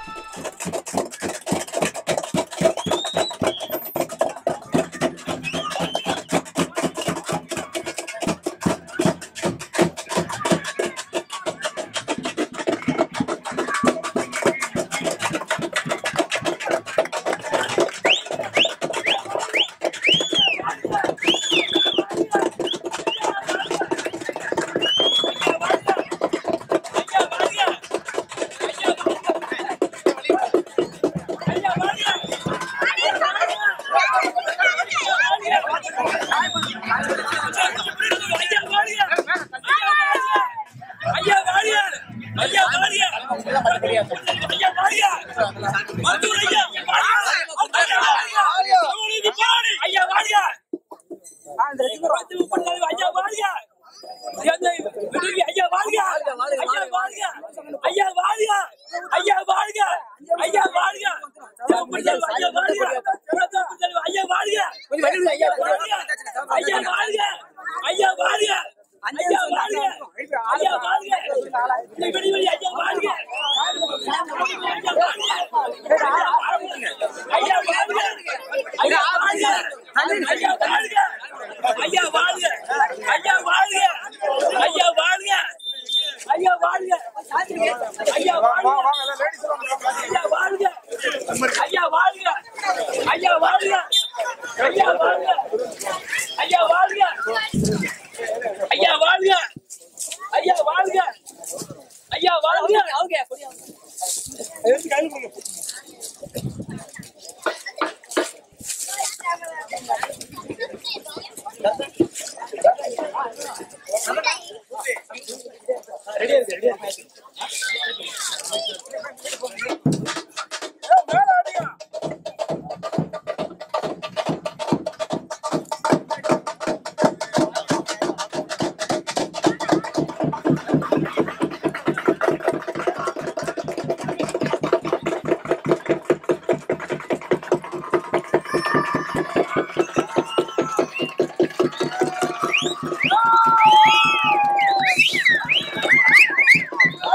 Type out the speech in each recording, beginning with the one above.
ஆ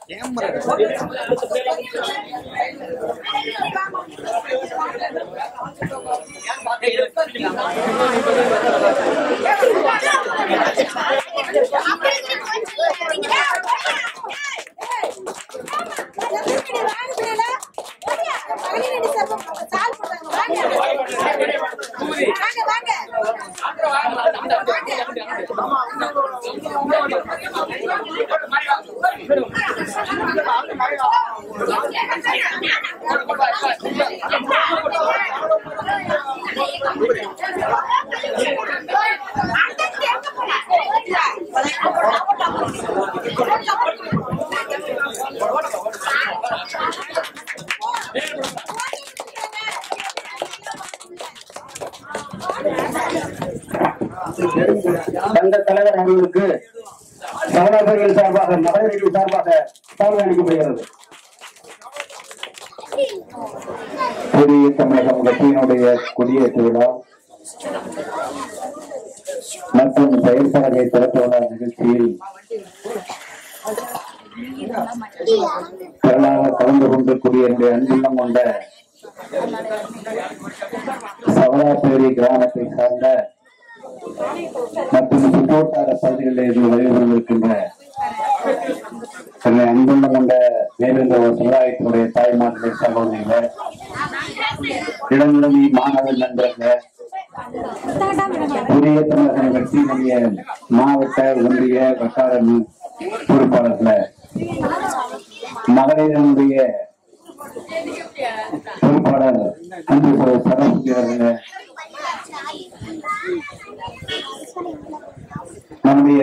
சங்க தலைவர் அவர்களுக்கு சகோதரர்கள் சார்பாக மகளிர்கள் சார்பாக சால்வை அளிக்கப்படுகிறது புதிய தமிழகம் கட்சியினுடைய குடியேற்ற விழா மற்றும் செயல்பலகை திறப்பு விழா நிகழ்ச்சியில் திரளாக கலந்து கொண்டு குடியேறிய அன்புள்ளம் கொண்ட சவலாப்பேரி கிராமத்தை சார்ந்த மற்றும் சுற்றுவட்டார பகுதிகளில் இருந்து வழிபடுவதற்கின்ற தன்னை அன்புள்ள கொண்ட தேவேந்திர ஒரு சமுதாயத்தினுடைய தாய்மார்களே சகோதரிகளே இளநிலை மாணவர் நண்பர்களே புதிய தமிழக கட்சியினுடைய மாவட்ட ஒன்றிய வட்டார பொறுப்பாளர்களே மகளிரினுடைய பொறுப்பாளர் அன்பு சரஸ்வதி அவர்களே நம்முடைய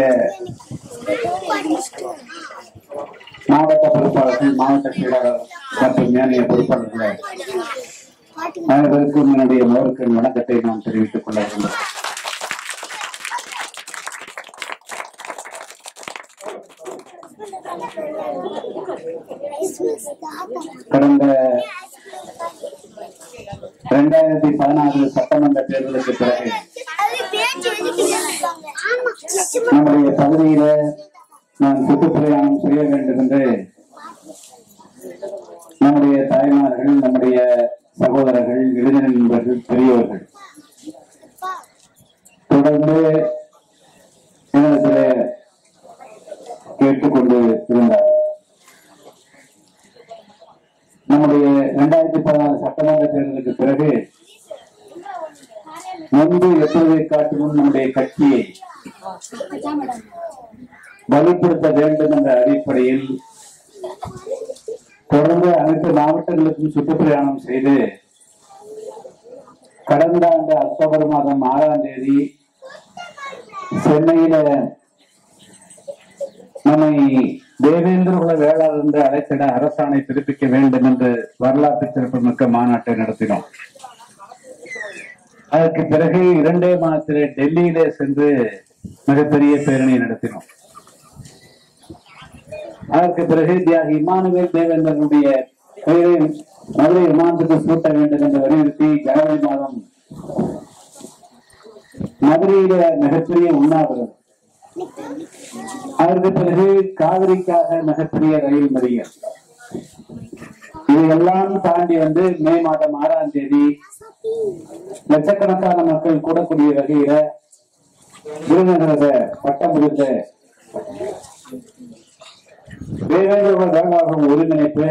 மாவட்ட பொறுப்பாளர்கள் மாவட்ட செயலாளர் மற்றும் மேலைய பொறுப்பாளர்களே அனைவருக்கும் என்னுடைய முதற்கண் வணக்கத்தை நான் தெரிவித்துக் கொள்ள வேண்டும் கடந்த இரண்டாயிரத்தி பதினாறு சட்டமன்ற தேர்தலுக்கு பிறகு நம்முடைய பகுதியில நான் சுற்றுப்பிரயாணம் செய்ய வேண்டும் என்று நம்முடைய தாய்மார்கள் நம்முடைய சகோதரர்கள் இளைஞர் நண்பர்கள் பெரியவர்கள் தொடர்ந்து என்னிடத்தில் கேட்டுக்கொண்டு இருந்தார் நம்முடைய இரண்டாயிரத்தி பதினாறு சட்டமன்ற தேர்தலுக்கு பிறகு முன்பு எப்போதை காட்டிலும் நம்முடைய கட்சியை வலுப்படுத்த வேண்டும் என்ற அடிப்படையில் தொடர்ந்து அனைத்து மாவட்டங்களுக்கும் சுற்றுப்பிரயாணம் செய்து கடந்த ஆண்டு அக்டோபர் மாதம் ஆறாம் தேதி சென்னையில நம்மை தேவேந்திர குல வேளாளர் என்று அழைத்திட அரசாணை பிறப்பிக்க வேண்டும் என்று வரலாற்று சிறப்புமிக்க மாநாட்டை நடத்தினோம் அதற்கு பிறகு இரண்டே மாதத்திலே டெல்லியிலே சென்று மிகப்பெரிய பேரணி நடத்தினோம் அதற்கு பிறகு தியாகி இமானுவேல் தேவேந்திரனுடைய பெயரை மதுரை விமானத்துக்கு சூட்ட வேண்டும் என்று வலியுறுத்தி ஜனவரி மாதம் மதுரையில மிகப்பெரிய உண்ணாவிரதம் அதற்கு பிறகு காவிரிக்காக மிகப்பெரிய ரயில் மறியல் இதையெல்லாம் தாண்டி வந்து மே மாதம் ஆறாம் தேதி லட்சக்கணக்கான மக்கள் கூடக்கூடிய வகையில விருதுநகர பட்டம் முடிந்த தேவேந்திர வேளாண் ஒருங்கிணைப்பு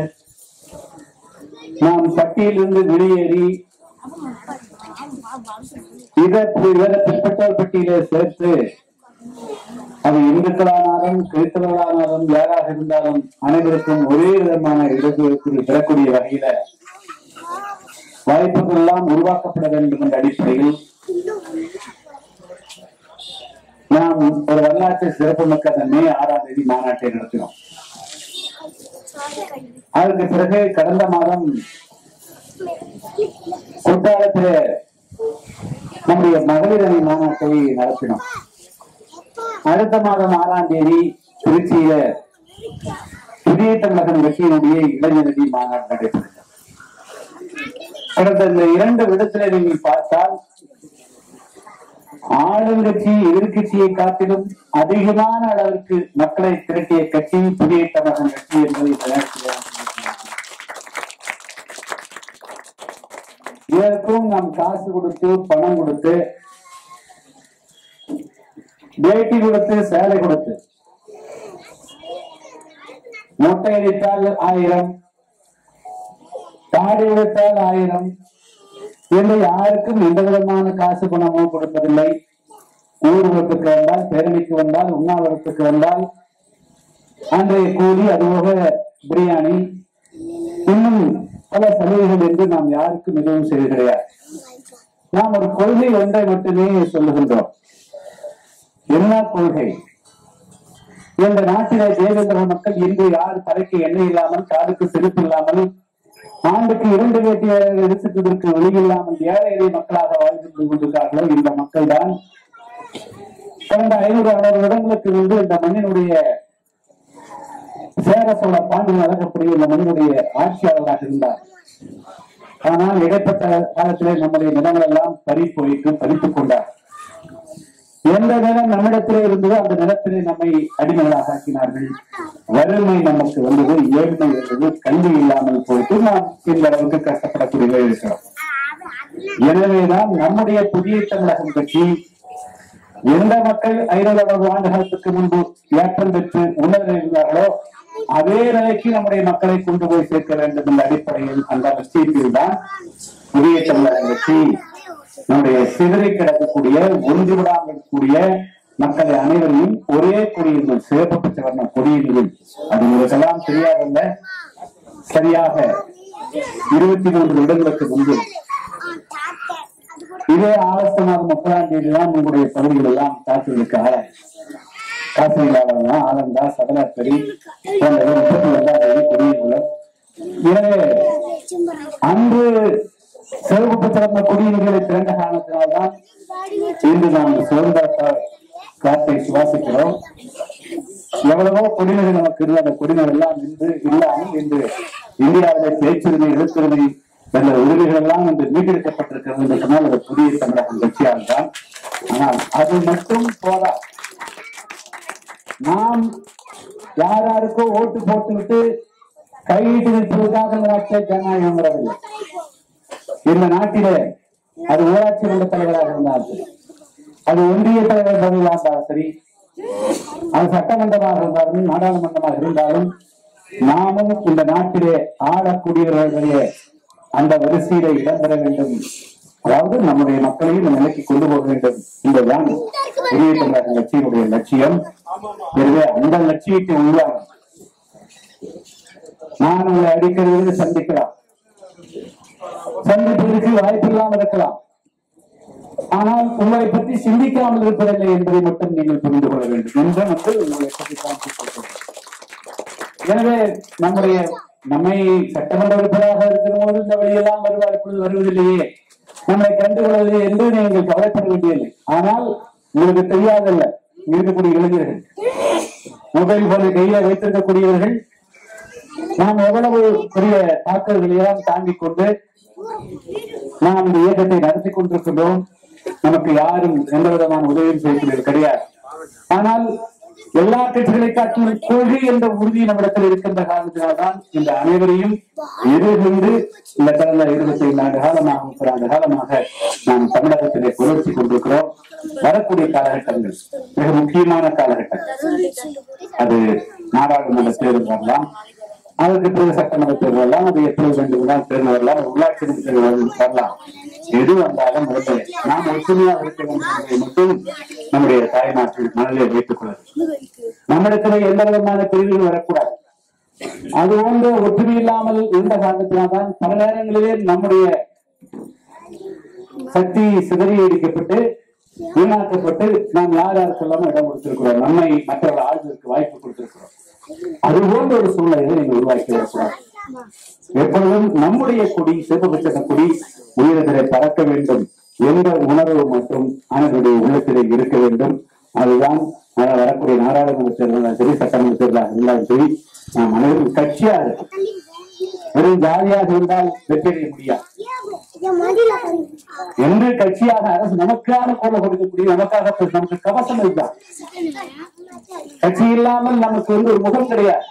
நாம் பட்டியலிருந்து வெளியேறி இதற்கு இதர பிற்பட்டோர் பட்டியலை சேர்த்து அது இந்துக்களானாலும் கிறிஸ்தவர்களானாலும் யாராக இருந்தாலும் அனைவருக்கும் ஒரே விதமான இடஒதுக்கீடு பெறக்கூடிய வகையில வாய்ப்புகள் எல்லாம் உருவாக்கப்பட வேண்டும் என்ற அடிப்படையில் நாம் ஒரு வரலாற்று சிறப்புமிக்க அந்த மே ஆறாம் தேதி மாநாட்டை நடத்தினோம் அதற்கு பிறகு கடந்த மாதம் குற்றாலத்திலே நம்முடைய மகளிர் அணி மாநாட்டை நடத்தினோம் அடுத்த மாதம் ஆறாம் தேதி திருச்சியில புதிய தமிழகம் கட்சியினுடைய இளைஞரணி மாநாடு நடைபெறுகிறது கடந்த இந்த இரண்டு விடத்திலே நீங்கள் பார்த்தால் ஆளுங்கட்சி எதிர்கட்சியை காட்டிலும் அதிகமான அளவிற்கு மக்களை திரட்டிய கட்சி புதிய தமிழகம் கட்சி என்பதை இந்த நேரத்தில் நான் சொல்லிக்கிறேன். இதற்கும் நாம் காசு கொடுத்து பணம் கொடுத்து வேட்டி கொடுத்து சேலை கொடுத்து மொட்டை அடித்தால் ஆயிரம் தாடி உடைத்தால் ஆயிரம் என்று யாருக்கும் எந்த விதமான காசு பணமோ கொடுப்பதில்லை ஊர்வலத்துக்கு வந்தால் பேரணிக்கு வந்தால் உண்ணாவிரத்துக்கு வந்தால் அன்றைய கூலி அதுபோக பிரியாணி இன்னும் பல சலுகைகள் என்று நாம் யாருக்கும் எதுவும் செய்து கிடையாது நாம் ஒரு கொள்கை ஒன்றை மட்டுமே சொல்லுகின்றோம் என்ன கொள்கை இந்த நாட்டிலே தேவேந்திர மக்கள் இன்று யார் தலைக்கு எண்ணெய் இல்லாமல் காதுக்கு செருப்பு இல்லாமல் ஆண்டுக்கு இரண்டு வேட்டி எடுத்துக்கிறதுக்கு வழி இல்லாமல் ஏழை எளிய மக்களாக வாழ்ந்து கொண்டிருக்கிறார்களோ இந்த மக்கள் தான் கடந்த ஐநூறு அறுநூறு இடங்களுக்கு வந்து இந்த மண்ணினுடைய சேர சோழ பாண்டியன் அழகக்கூடிய இந்த மண்ணினுடைய ஆட்சியாளராக இருந்தார் ஆனால் இடைப்பட்ட காலத்திலே நம்முடைய நிலங்கள் எல்லாம் பறி போயிட்டு பறித்துக் கொண்டார் எந்த நிலம் நம்மிடத்திலே இருந்ததோ அந்த நிலத்திலே நம்மை அடிமைகளாக ஆக்கினார்கள் வறுமை நமக்கு வந்தது ஏழ்மை வந்தது கல்வி இல்லாமல் போயிட்டு நாம் இந்த அளவுக்கு கஷ்டப்படக்கூடிய இருக்கிறோம் எனவேதான் நம்முடைய புதிய தமிழகம் கட்சி எந்த மக்கள் ஐநூறு அறுபது ஆண்டு காலத்துக்கு முன்பு ஏற்றம் பெற்று உணர்வு இருந்தார்களோ அதே நிலைக்கு நம்முடைய மக்களை கொண்டு போய் சேர்க்க வேண்டும் என்ற அடிப்படையில் அந்த லட்சியத்தில் தான் புதிய தமிழகம் கட்சி நம்முடைய சிதறி கிடக்கக்கூடிய ஒன்று விடாமல் இருக்கக்கூடிய மக்களை அனைவரையும் ஒரே கொடியில் சிறப்பு பெற்று வந்த கொடியில் அது உங்களுக்கெல்லாம் தெரியாதல்ல சரியாக இருபத்தி மூன்று இடங்களுக்கு முன்பு இதே ஆகஸ்ட் மாதம் முப்பதாம் தேதி தான் உங்களுடைய பகுதிகள் எல்லாம் தாக்குதலுக்கு ஆளாய் காசிலாவரம் ஆலந்தா சதலாப்பரி போன்ற முப்பத்தி ஒன்றாம் தேதி கொடியிருந்தோம் எனவே அன்று சிறப்பு சிறந்த குடியிருகளை திறந்த காரணத்தினால்தான் இன்று நாம் சுதந்திர கா- காற்றை சுவாசிக்கிறோம் எவ்வளவோ கொடிநகர் நமக்கு இருந்த அந்த கொடிநகர் எல்லாம் இன்று இல்லாமல் இன்று இந்தியாவிலே பேச்சுரிமை எழுத்துரிமை என்ற உரிமைகள் எல்லாம் இன்று மீட்டெடுக்கப்பட்டிருக்கிறது என்று சொன்னால் அது புதிய தமிழகம் கட்சியால் தான் ஆனால் அது மட்டும் போதா நாம் யார் யாருக்கோ ஓட்டு போட்டுவிட்டு கையிட்டு நிற்பதற்காக இந்த நாட்டை ஜனநாயகம் வரவில்லை இந்த நாட்டிலே அது ஊராட்சி மன்ற தலைவராக இருந்தார்கள் அது ஒன்றிய தலைவர் பதவியாக இருந்தாலும் சரி அது சட்டமன்றமாக இருந்தாலும் நாடாளுமன்றமாக இருந்தாலும் நாமும் இந்த நாட்டிலே ஆளக்கூடியவர்களுடைய அந்த வரிசையிலே இடம்பெற வேண்டும் அதாவது நம்முடைய மக்களையும் இந்த நிலைக்கு கொண்டு போக வேண்டும் என்பதுதான் புதிய தமிழக கட்சியினுடைய லட்சியம் எனவே அந்த லட்சியத்தை உருவாகும் நான் உங்களை அடிக்கடி வந்து சந்திக்கலாம் சந்திப்பதற்கு வாய்ப்பு இல்லாமல் இருக்கலாம் ஆனால் உங்களை பற்றி சிந்திக்காமல் இருப்பதில்லை என்பதை மட்டும் நீங்கள் புரிந்து கொள்ள வேண்டும் என்று வந்து உங்களை பற்றி காண்பித்துக் கொள்கிறேன். எனவே நம்முடைய நம்மை சட்டமன்ற உறுப்பினராக இருக்கிற போது இந்த வழியெல்லாம் வருவார் இப்பொழுது வருவதில்லையே நம்மை கண்டுகொள்வதில்லை என்று நீங்கள் கவலைப்பட வேண்டியதில்லை ஆனால் உங்களுக்கு தெரியாதல்ல இங்க இருக்கக்கூடிய இளைஞர்கள் மொபைல் போனை கையில வைத்திருக்கக்கூடியவர்கள் நாம் எவ்வளவு பெரிய தாக்குதல்களை எல்லாம் தாங்கிக் கொண்டு நாம் இந்த இயக்கத்தை நடத்தி கொண்டிருக்கின்றோம் நமக்கு யாரும் எந்த விதமான உதவியும் செய்யக்கூடியது கிடையாது ஆனால் எல்லா கட்சிகளை காட்டிலும் கொள்கை என்ற உறுதி நம்மிடத்தில் இருக்கின்ற காரணத்தினால்தான் இந்த அனைவரையும் எதிர்கொண்டு இந்த கடந்த இருபத்தி ஐந்து ஆண்டு காலமாக முப்பது ஆண்டு காலமாக நாம் தமிழகத்திலே புரட்சி கொண்டிருக்கிறோம் வரக்கூடிய காலகட்டங்கள் மிக முக்கியமான காலகட்டம் அது நாடாளுமன்ற தேர்தல் வரலாம் அதற்கு பிறகு சட்டமன்ற தேர்தல் வரலாம் அது எப்போது வேண்டுமானால் தேர்தல் வரலாம் அது உள்ளாட்சி தேர்தல் வரலாம் எது வந்தாலும் முதல்ல நாம் ஒற்றுமையாக இருக்க வேண்டும் என்பதை மட்டும் நம்முடைய தாய்நாட்டில் மனதிலே வைத்துக் கொள்ள நம்மிடத்தில் எந்த விதமான பிரிவுகள் வரக்கூடாது அது போன்ற ஒற்றுமை இல்லாமல் இருந்த காரணத்தினால்தான் பல நேரங்களிலே நம்முடைய சக்தி சிதறி அடிக்கப்பட்டு வீணாக்கப்பட்டு நாம் யார் யாருக்கெல்லாம் இடம் கொடுத்திருக்கிறோம் நம்மை மற்றவர்கள் ஆள்வதற்கு வாய்ப்பு கொடுத்திருக்கிறோம் அது போன்ற ஒரு சூழ்நிலையை நீங்கள் உருவாக்கி வரக்கூடாது எப்பொழுதும் நம்முடைய கொடி சிவபட்ச கொடி உயரத்திலே பறக்க வேண்டும் என்ற உணர்வு மற்றும் அனைவருடைய உள்ளத்திலே இருக்க வேண்டும் அதுதான் அஹ், வரக்கூடிய நாடாளுமன்ற தேர்தலாக சரி சட்டமன்ற தேர்தலாக இருந்தாலும் சரி நாம் அனைவரும் கட்சியாக வெறும் ஜாலியாக இருந்தால் வெற்றி அடைய முடியாது என்று கட்சியாக அரசு நமக்கான குரல் கொடுக்கக்கூடிய நமக்காக நமக்கு கவசம் இதுதான் கட்சி இல்லாமல் நமக்கு வந்து ஒரு முகம் கிடையாது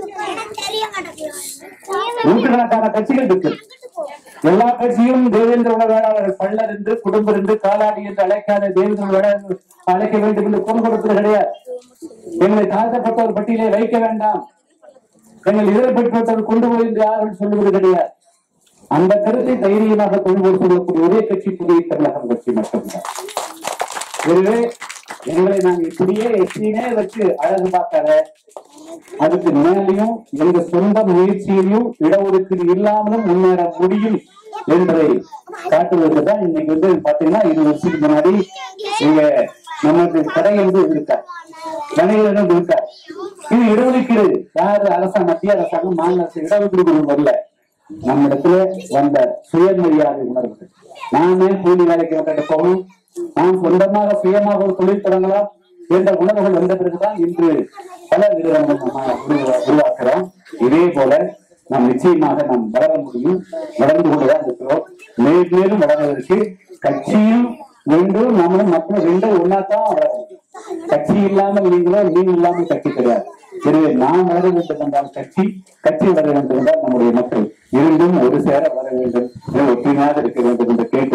நூற்றுக்கணக்கான கட்சிகள் இருக்கு எல்லா கட்சியும் தேவேந்திர உண வேளாளர்கள் பள்ளர் என்று குடும்பம் என்று காலாடி என்று அழைக்காத தேவேந்திர உண வேளாளர் அழைக்க வேண்டும் என்று குரல் கொடுப்பது கிடையாது எங்களை தாழ்த்தப்பட்ட ஒரு பட்டியலை வைக்க வேண்டாம் எங்கள் இதரப்பட்டவர்கள் கொண்டு போய் என்று யாரும் சொல்லுவது கிடையாது அந்த கருத்தை தைரியமாக கொண்டு போய் சொல்லக்கூடிய ஒரே கட்சி புதிய தமிழகம் கட்சி மட்டும்தான் எனவே எங்களை நாங்கள் இப்படியே எப்படினே வச்சு அழகு பார்க்காத அதுக்கு மேலேயும் எங்க சொந்த முயற்சியிலையும் இடஒதுக்கீடு இல்லாமலும் முன்னேற முடியும் என்பதை காட்டுவதற்கு தான் இன்னைக்கு வந்து பாத்தீங்கன்னா இருபது வருஷத்துக்கு முன்னாடி இங்க நமக்கு கடை என்று இருக்கார் வணிகர்கள் இருக்கார் இது இடஒதுக்கீடு யாரு அரசாங்கம் மத்திய அரசாங்கம் மாநில அரசு இடஒதுக்கீடு வரல நம்மிடத்துல வந்த சுயமரியாதை உணர்வு நாமே கூலி வேலைக்கு வந்துட்டு போகணும் நாம் சொந்தமாக சுயமாக ஒரு தொழில் தொடங்கலாம் என்ற உணர்வுகள் வந்த பிறகுதான் இன்று பல நிறுவனங்கள் நம்ம உருவா- உருவாக்குறோம் இதே போல நாம் நிச்சயமாக நாம் வளர முடியும் வளர்ந்து கொண்டுதான் இருக்கிறோம் மேலும் மேலும் வளர்வதற்கு கட்சியும் வேண்டும் நம்மளும் மக்கள் ரெண்டும் ஒன்னாத்தான் வளர முடியும் கட்சி இல்லாமல் நீங்களோ நீங்கள் இல்லாமல் கட்சி கிடையாது எனவே நாம் வளர வேண்டும் என்றால் கட்சி கட்சி வளர வேண்டும் என்றால் நம்முடைய மக்கள் இருந்தும் ஒரு சேர வளர வேண்டும் ஒற்றுமையாக இருக்க வேண்டும் என்று கேட்டு